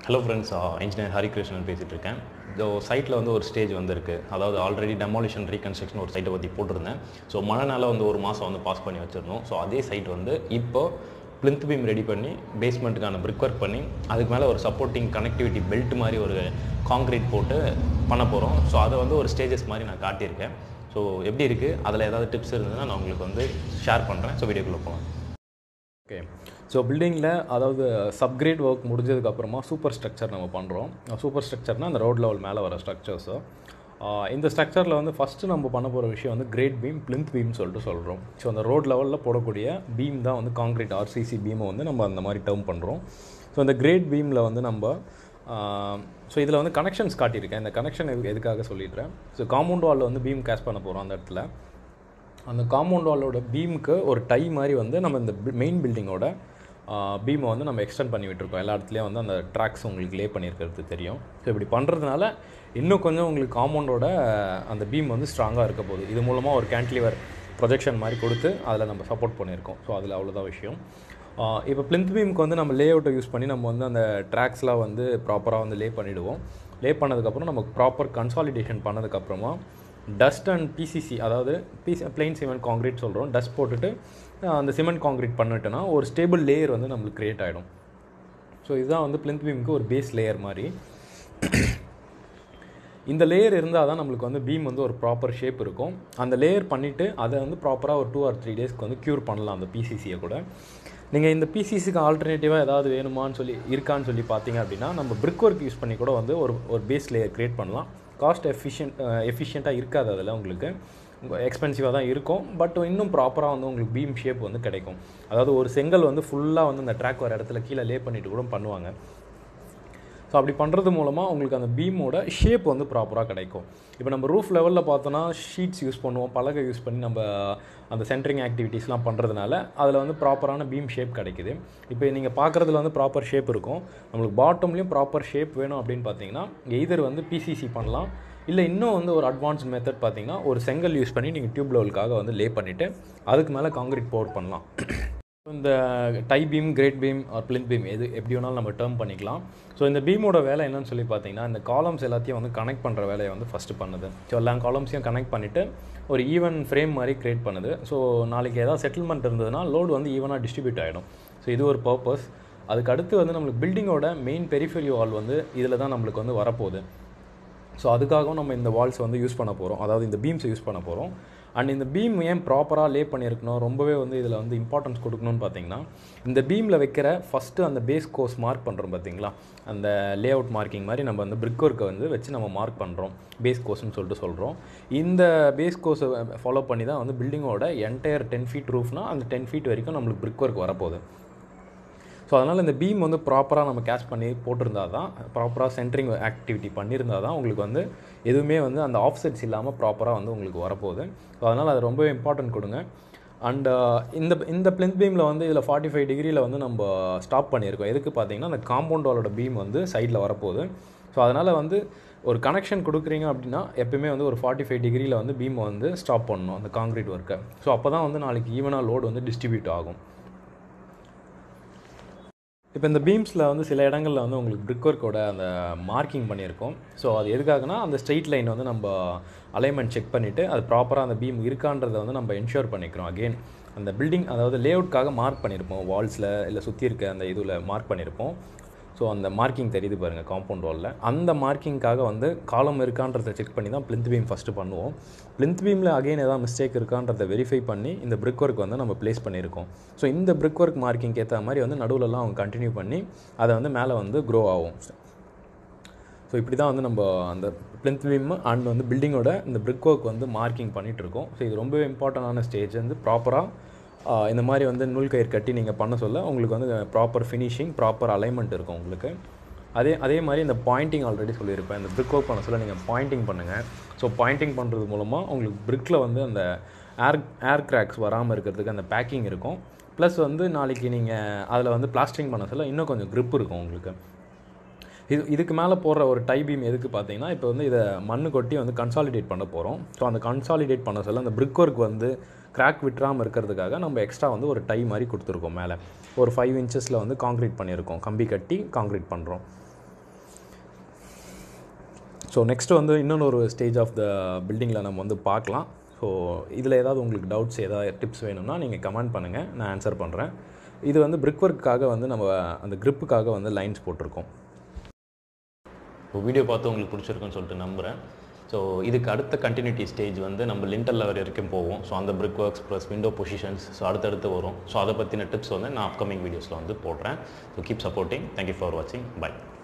hello friends engineer Harikrishnan பேசிகிட்டு இருக்கேன் இதோ சைட்டில் வந்து ஒரு ஸ்டேஜ் வந்திருக்கு அதாவது ஆல்ரெடி டெமாலிஷன் ரீகன்ஸ்ட்ரக்ஷன் ஒரு சைட்டை பற்றி போட்டிருந்தேன் ஸோ மழைனால வந்து ஒரு மாதம் வந்து பாஸ் பண்ணி வச்சிருந்தோம் ஸோ அதே சைட் வந்து இப்போ பிளிந்த் பீம் ரெடி பண்ணி பேஸ்மெண்ட்டுக்கான பிரிக் ஒர்க் பண்ணி அதுக்கு மேலே ஒரு சப்போர்ட்டிங் கனெக்டிவிட்டி பெல்ட் மாதிரி ஒரு காங்க்ரீட் போட்டு பண்ண போகிறோம் ஸோ அதை வந்து ஒரு ஸ்டேஜஸ் மாதிரி நான் காட்டியிருக்கேன் ஸோ எப்படி இருக்குது அதில் ஏதாவது டிப்ஸ் இருந்ததுன்னா நான் உங்களுக்கு வந்து ஷேர் பண்ணுறேன் ஸோ வீடியோக்குள்ளே போகலாம் ஓகே ஸோ பில்டிங்கில் அதாவது சப்கிரேட் ஒர்க் முடிஞ்சதுக்கப்புறமா சூப்பர் ஸ்ட்ரக்சர் நம்ம பண்ணுறோம் சூப்பர் ஸ்ட்ரக்சர்னால் அந்த ரோட் லெவல் மேலே வர ஸ்ட்ரக்சர்ஸு இந்த ஸ்ட்ரக்சரில் வந்து ஃபஸ்ட்டு நம்ம பண்ண போகிற விஷயம் வந்து கிரேட் பீம் பிளிந்த் பீம் சொல்லிட்டு சொல்கிறோம் ஸோ அந்த ரோட் லெவலில் போடக்கூடிய பீம் தான் வந்து காங்க்ரீட் ஆர்சிசி பீமை வந்து நம்ம அந்த மாதிரி டேர்ம் பண்ணுறோம் ஸோ இந்த கிரேட் பீமில் வந்து நம்ம ஸோ இதில் வந்து கனெக்ஷன்ஸ் காட்டியிருக்கேன் இந்த கனெக்ஷன் எதுக்காக சொல்லிடுறேன் ஸோ காம்பவுண்ட் வாலில் வந்து பீம் கேஷ் பண்ண போகிறோம் அந்த இடத்துல அந்த காம்பவுண்ட் வாலோட பீமுக்கு ஒரு டை மாதிரி வந்து நம்ம இந்த மெயின் பில்டிங்கோட பீமை வந்து நம்ம எக்ஸ்டெண்ட் பண்ணி விட்டுருக்கோம் எல்லா இடத்துலையும் வந்து அந்த ட்ராக்ஸ் உங்களுக்கு லே பண்ணியிருக்கிறது தெரியும் ஸோ இப்படி பண்ணுறதுனால இன்னும் கொஞ்சம் உங்களுக்கு காம்பவுண்டோட அந்த பீம் வந்து ஸ்ட்ராங்காக இருக்க போகுது இது மூலமாக ஒரு கேன்டிலிவர் ப்ரொஜெக்ஷன் மாதிரி கொடுத்து அதில் நம்ம சப்போர்ட் பண்ணியிருக்கோம் ஸோ அதில் அவ்வளோதான் விஷயம் இப்போ பிளிந்த் பீமுக்கு வந்து நம்ம லே அவுட்டை யூஸ் பண்ணி நம்ம வந்து அந்த ட்ராக்ஸ்லாம் வந்து ப்ராப்பராக வந்து லே பண்ணிவிடுவோம் லே பண்ணதுக்கப்புறம் நமக்கு ப்ராப்பர் கன்சாலிடேஷன் பண்ணதுக்கப்புறமா டஸ்ட் அண்ட் பிசிசி அதாவது பிசி பிளெயின் சிமெண்ட் காங்க்ரீட் சொல்கிறோம் டஸ்ட் போட்டுட்டு அந்த சிமெண்ட் காங்க்ரீட் பண்ணிட்டோன்னா ஒரு ஸ்டேபிள் லேயர் வந்து நம்மளுக்கு க்ரியேட் ஆகிடும் ஸோ இதுதான் வந்து பிளிந்த் பீமுக்கு ஒரு பேஸ் லேயர் மாதிரி இந்த லேயர் இருந்தால் தான் நம்மளுக்கு வந்து பீம் வந்து ஒரு ப்ராப்பர் ஷேப் இருக்கும் அந்த லேயர் பண்ணிவிட்டு அதை வந்து ப்ராப்பராக ஒரு டூ ஆர் த்ரீ டேஸ்க்கு வந்து க்யூர் பண்ணலாம் அந்த பிசிசியை கூட நீங்கள் இந்த பிசிசிக்கு ஆல்டர்னேட்டிவாக ஏதாவது வேணுமான்னு சொல்லி இருக்கான்னு சொல்லி பார்த்தீங்க அப்படின்னா நம்ம பிரிக் ஒர்க் யூஸ் பண்ணி கூட வந்து ஒரு ஒரு பேஸ் லேயர் க்ரியேட் பண்ணலாம் காஸ்ட் எஃபிஷியன்ட் எஃபிஷியண்ட்டாக இருக்காது அதில் உங்களுக்கு எக்ஸ்பென்சிவாக தான் இருக்கும் பட் இன்னும் ப்ராப்பராக வந்து உங்களுக்கு பீம் ஷேப் வந்து கிடைக்கும் அதாவது ஒரு செங்கல் வந்து ஃபுல்லாக வந்து அந்த ட்ராக் வர இடத்துல கீழே லே பண்ணிட்டு கூட பண்ணுவாங்க ஸோ அப்படி பண்ணுறது மூலமாக உங்களுக்கு அந்த பீமோட ஷேப் வந்து ப்ராப்பராக கிடைக்கும் இப்போ நம்ம ரூஃப் லெவலில் பார்த்தோன்னா ஷீட்ஸ் யூஸ் பண்ணுவோம் பலகை யூஸ் பண்ணி நம்ம அந்த சென்டரிங் ஆக்டிவிட்டீஸ்லாம் பண்ணுறதுனால அதில் வந்து ப்ராப்பரான பீம் ஷேப் கிடைக்குது இப்போ நீங்கள் பார்க்குறதுல வந்து ப்ராப்பர் ஷேப் இருக்கும் நம்மளுக்கு பாட்டம்லேயும் ப்ராப்பர் ஷேப் வேணும் அப்படின்னு பார்த்தீங்கன்னா எய்தர் வந்து பிசிசி பண்ணலாம் இல்லை இன்னும் வந்து ஒரு அட்வான்ஸ் மெத்தட் பார்த்தீங்கன்னா ஒரு செங்கல் யூஸ் பண்ணி நீங்கள் டியூப் லெவலுக்காக வந்து லே பண்ணிவிட்டு அதுக்கு மேலே காங்கிரீட் போர் பண்ணலாம் இந்த tie beam grade beam or plinth beam எது எப்படி வேணாலும் நம்ம டேர்ம் பண்ணிக்கலாம் ஸோ இந்த பீமோட வேலை என்னன்னு சொல்லி பார்த்தீங்கன்னா இந்த காலம்ஸ் எல்லாத்தையும் வந்து கனெக்ட் பண்ணுற வேலையை வந்து ஃபஸ்ட்டு பண்ணுது ஸோ எல்லா காலம்ஸையும் கனெக்ட் பண்ணிவிட்டு ஒரு ஈவன் ஃப்ரேம் மாதிரி க்ரியேட் பண்ணுது ஸோ நாளைக்கு ஏதாவது செட்டில்மெண்ட் இருந்ததுன்னா லோடு வந்து ஈவனாக டிஸ்ட்ரிபியூட் ஆகிடும் ஸோ இது ஒரு பர்பஸ் அதுக்கு அடுத்து வந்து நம்மளுக்கு பில்டிங்கோட மெயின் பெரிஃபெரி வால் வந்து இதில் தான் நம்மளுக்கு வந்து வரப்போகுது ஸோ அதுக்காகவும் நம்ம இந்த வால்ஸ் வந்து யூஸ் பண்ண போகிறோம் அதாவது இந்த பீம்ஸை யூஸ் பண்ண போகிறோம் அண்ட் இந்த பீம் ஏன் ப்ராப்பராக லே பண்ணியிருக்கணும் ரொம்பவே வந்து இதில் வந்து இம்பார்ட்டன்ஸ் கொடுக்கணும்னு பார்த்தீங்கன்னா இந்த பீமில் வைக்கிற ஃபஸ்ட்டு அந்த பேஸ் கோர்ஸ் மார்க் பண்ணுறோம் பார்த்தீங்களா அந்த லே அவுட் மார்க்கிங் மாதிரி நம்ம வந்து பிரிக் ஒர்க்கை வந்து வச்சு நம்ம மார்க் பண்ணுறோம் பேஸ் கோர்ஸ்னு சொல்லிட்டு சொல்கிறோம் இந்த பேஸ் கோர்ஸை ஃபாலோ பண்ணி தான் வந்து பில்டிங்கோட என்டையர் டென் ஃபீட் ரூஃப்னால் அந்த டென் ஃபீட் வரைக்கும் நம்மளுக்கு பிரிக் ஒர்க் வரப்போகுது ஸோ அதனால் இந்த பீம் வந்து ப்ராப்பராக நம்ம கேஷ் பண்ணி போட்டிருந்தா தான் ப்ராப்பராக சென்ட்ரிங் ஆக்டிவிட்டி பண்ணியிருந்தால் தான் உங்களுக்கு வந்து எதுவுமே வந்து அந்த ஆஃப்செட்ஸ் இல்லாமல் ப்ராப்பராக வந்து உங்களுக்கு வரப்போகுது ஸோ அதனால் அது ரொம்பவே இம்பார்ட்டன்ட் கொடுங்க அண்ட் இந்த இந்த பிளிந்த் பீமில் வந்து இதில் ஃபார்ட்டி ஃபைவ் டிகிரியில் வந்து நம்ம ஸ்டாப் பண்ணியிருக்கோம் எதுக்கு பார்த்தீங்கன்னா அந்த காம்பவுண்ட் வாலோட பீம் வந்து சைடில் வரப்போகுது ஸோ அதனால் வந்து ஒரு கனெக்ஷன் கொடுக்குறீங்க அப்படின்னா எப்பயுமே வந்து ஒரு ஃபார்ட்டி ஃபைவ் டிகிரியில் வந்து பீமை வந்து ஸ்டாப் பண்ணணும் அந்த காங்கிரீட் ஒர்க்கை ஸோ அப்போ தான் வந்து நாளைக்கு ஈவனாக லோடு வந்து டிஸ்ட்ரிபியூட் ஆகும் இப்போ இந்த பீம்ஸில் வந்து சில இடங்களில் வந்து உங்களுக்கு பிரிக் ஒர்க்கோட அந்த மார்க்கிங் பண்ணியிருக்கோம் ஸோ அது எதுக்காகனா அந்த ஸ்ட்ரெயிட் லைன் வந்து நம்ம அலைன்மெண்ட் செக் பண்ணிவிட்டு அது ப்ராப்பராக அந்த பீம் இருக்கான்றதை வந்து நம்ம என்ஷூர் பண்ணிக்கிறோம் அகெயின் அந்த பில்டிங் அதாவது லேஅவுட்காக மார்க் பண்ணியிருப்போம் வால்ஸில் இல்லை சுற்றி இருக்க அந்த இதில் மார்க் பண்ணியிருப்போம் ஸோ அந்த மார்க்கிங் தெரியுது பாருங்கள் காம்பவுண்ட் வாலில் அந்த மார்க்கிங்காக வந்து காலம் இருக்கான்றதை செக் பண்ணி தான் பிளிந்த் பீம் ஃபஸ்ட்டு பண்ணுவோம் பிளிந்த் பீமில் அகைன் ஏதாவது மிஸ்டேக் இருக்கான்றதை வெரிஃபை பண்ணி இந்த பிரிக் ஒர்க் வந்து நம்ம ப்ளேஸ் பண்ணியிருக்கோம் ஸோ இந்த பிரிக் ஒர்க் மார்க்கிங் ஏற்ற மாதிரி வந்து நடுவில்லாம் அவங்க கண்டினியூ பண்ணி அதை வந்து மேலே வந்து க்ரோ ஆகும் ஸோ இப்படி தான் வந்து நம்ம அந்த பிளிந்த் பீம் அண்ட் வந்து பில்டிங்கோட இந்த பிரிக் ஒர்க் வந்து மார்க்கிங் பண்ணிகிட்ருக்கோம் ஸோ இது ரொம்பவே இம்பார்ட்டண்டான ஸ்டேஜ் வந்து ப்ராப்பராக இந்த மாதிரி வந்து நூல் கயிறு கட்டி நீங்கள் பண்ண சொல்ல உங்களுக்கு வந்து ப்ராப்பர் ஃபினிஷிங் ப்ராப்பர் அலைன்மெண்ட் இருக்கும் உங்களுக்கு அதே அதே மாதிரி இந்த பாயிண்டிங் ஆல்ரெடி சொல்லியிருப்பேன் இந்த பிரிக் ஒர்க் பண்ண சொல்ல நீங்கள் பாயிண்டிங் பண்ணுங்கள் ஸோ பாயிண்டிங் பண்ணுறது மூலமாக உங்களுக்கு பிரிக்கில் வந்து அந்த ஏர் ஏர் கிராக்ஸ் வராமல் இருக்கிறதுக்கு அந்த பேக்கிங் இருக்கும் ப்ளஸ் வந்து நாளைக்கு நீங்கள் அதில் வந்து பிளாஸ்டிங் பண்ண சொல்ல இன்னும் கொஞ்சம் grip இருக்கும் உங்களுக்கு இது இதுக்கு மேலே போடுற ஒரு டை பீம் எதுக்கு பார்த்தீங்கன்னா இப்போ வந்து இதை மண்ணு கொட்டி வந்து கன்சாலிடேட் பண்ண போகிறோம் ஸோ அந்த கன்சாலிடேட் பண்ண சொல்ல அந்த பிரிக் ஒர்க் வந்து கிராக் விட்டுறாமல் இருக்கிறதுக்காக நம்ம எக்ஸ்ட்ரா வந்து ஒரு டை மாதிரி கொடுத்துருக்கோம் மேலே ஒரு ஃபைவ் இன்ச்சஸில் வந்து காங்க்ரீட் பண்ணியிருக்கோம் கம்பி கட்டி காங்க்ரீட் பண்ணுறோம் ஸோ நெக்ஸ்ட் வந்து இன்னொன்று ஒரு ஸ்டேஜ் ஆஃப் த பில்டிங்கில் நம்ம வந்து பார்க்கலாம் ஸோ இதில் ஏதாவது உங்களுக்கு டவுட்ஸ் ஏதாவது டிப்ஸ் வேணும்னா நீங்கள் கமெண்ட் பண்ணுங்கள் நான் ஆன்சர் பண்ணுறேன் இது வந்து பிரிக் ஒர்க்காக வந்து நம்ம அந்த gripக்காக வந்து லைன்ஸ் போட்டிருக்கோம் இப்போ வீடியோ பார்த்து உங்களுக்கு பிடிச்சிருக்குன்னு சொல்லிட்டு நம்புகிறேன் ஸோ இதுக்கு அடுத்த கண்டினியூட்டி ஸ்டேஜ் வந்து நம்ம லிண்டல் லெவல் வரைக்கும் போவோம் ஸோ அந்த brick works plus window positions so அடுத்தடுத்து வரும் ஸோ அதை பற்றின டிப்ஸ் வந்து நான் அப்கமிங் வீடியோஸில் வந்து போடுறேன் so keep supporting thank you for வாட்சிங் பை